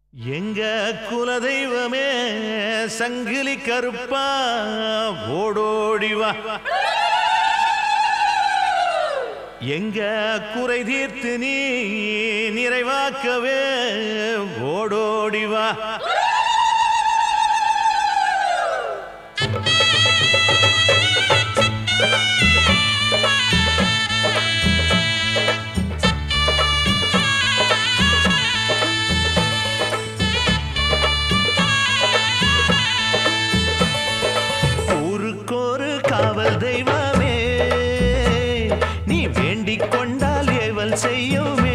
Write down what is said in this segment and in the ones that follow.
எங்க குலதெய்வமே சங்கிலி கருப்பா ஓடோடி வா எங்க குறை தீர்த்து நீ நிறைவாக்கவே ஓடோடி வா ஊருக்கொரு காவல் தெய்வமே நீ வேண்டிக் கொண்டால் ஏவல் செய்யுமே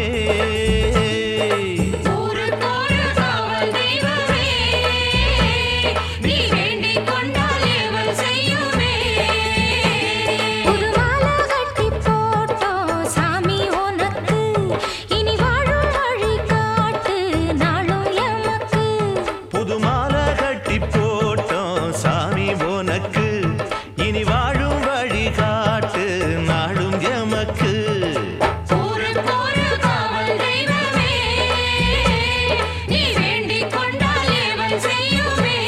ஊருக்கொரு காவல் தெய்வமே, நீ வேண்டிக் கொண்டால் ஏவல் செய்யுமே. ஒரு மாலை கட்டிப் போட்டோம் சாமி உனக்கு. இனி வாழும் வழி காட்டு நாளும் எமக்கு. புது மாலை கட்டி போட்டோம் சாமி உனக்கு இனி வாழும் வழி காட்டு நாடும் எமக்கு ஊருக்கொரு காவல் தெய்வமே, நீ வேண்டிக் கொண்டால் ஏவல் செய்யுமே.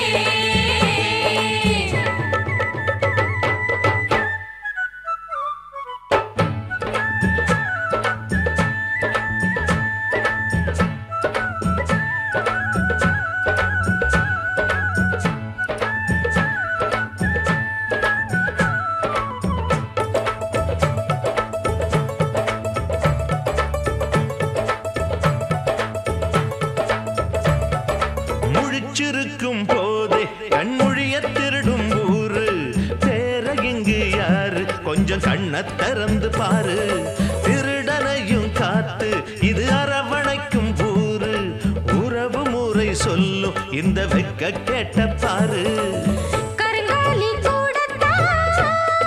முழிச்சிருக்கும் போதே கண்மொழிய திருடும் ஊரு வேற இங்கு யாரு கொஞ்சம் கண்ண திறந்து பாரு திருடனையும் காத்து இது அரவணைக்கும் ஊரு உறவு முறை சொல்லும் இந்த வெக்க கேட்ட பாரு கருங்காலி கூடத்தான்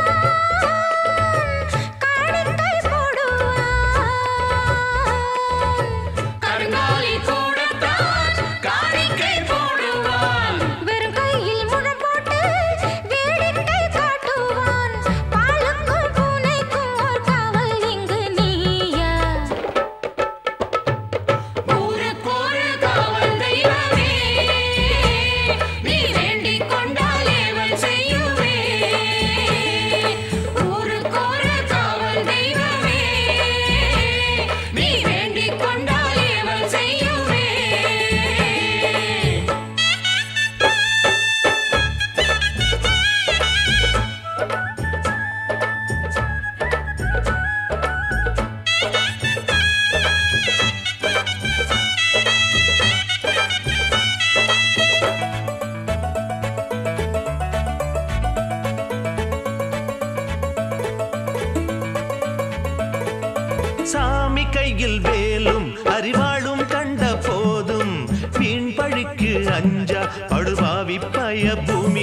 காணிக்கை போடுவான். கருங்காலி கூடத்தான் காணிக்கை போடுவான். வெறும் கையில் முழம் போட்டு வேடிக்கை காட்டுவான். பாலுக்கும் பூனைக்கும் ஓர் காவல் இங்கு நீயா ஊருக்கொரு காவல் தெய்வமே, நீ வேண்டிக் கொண்டால் ஏவல் செய்யுமே. ஊருக்கொரு காவல் தெய்வமே, நீ வேண்டிக் கொண்டால் ஏவல் செய்யுமே. சாமி கையில் வேலும் அறிவாளும் கண்ட போதும் வீண் பழிக்கு அஞ்சா படுபாவி பய பூமி